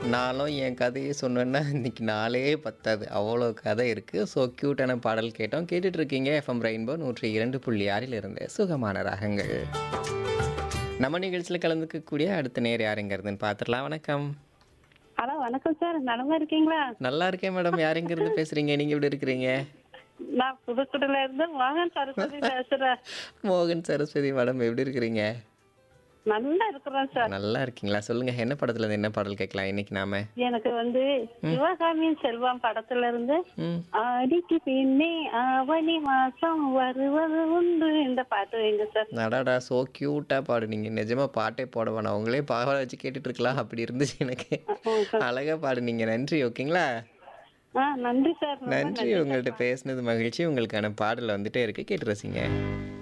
நானும் என் கதையை சொன்னேன்னா இன்னைக்கு நாளே பத்தாது அவ்வளோ கதை இருக்குது ஸோ க்யூட்டான பாடல் கேட்டோம் கேட்டுட்டு இருக்கீங்க எஃப்எம் ரெயின்போ நூற்றி இரண்டு புள்ளி ஆறில் இருந்து சுகமான ராகங்கள் நம்ம நிகழ்ச்சியில் கலந்துக்கக்கூடிய அடுத்த நேர் யாருங்கிறதுன்னு பார்த்துடலாம் வணக்கம் ஹலோ வணக்கம் சார் நலமா இருக்கீங்களா நல்லா இருக்கேன் மேடம் யாருங்கிறது பேசுறீங்க நீங்க எப்படி இருக்கிறீங்க நான் புதுக்குடில இருந்து மோகன் சரஸ்வதி பேசுறேன் மோகன் சரஸ்வதி மேடம் எப்படி இருக்கிறீங்க நல்லா இருக்கிறேன் சார் நல்லா இருக்கீங்களா சொல்லுங்க என்ன படத்துல இருந்து என்ன பாடல் கேட்கலாம் இன்னைக்கு நாம எனக்கு வந்து சிவகாமியின் செல்வம் படத்துல இருந்து ம் ஆடிக்கு பின்னே ஆவணி மாசம் வருவது உண்டு இந்த பாட்டு வைங்க சார் அடாடா ஸோ க்யூட்டாக பாடுனீங்க நிஜமா பாட்டே போட வேணாம் உங்களே பாவாடை வச்சு கேட்டுட்டு இருக்கலாம் அப்படி இருந்துச்சு எனக்கு அழகா பாடுனீங்க நன்றி ஓகேங்களா ஆ நன்றி சார் ரொம்ப நன்றி உங்கள்கிட்ட பேசினது மகிழ்ச்சி உங்களுக்கான பாடல் வந்துட்டே இருக்கு கேட்டு ரசிங்க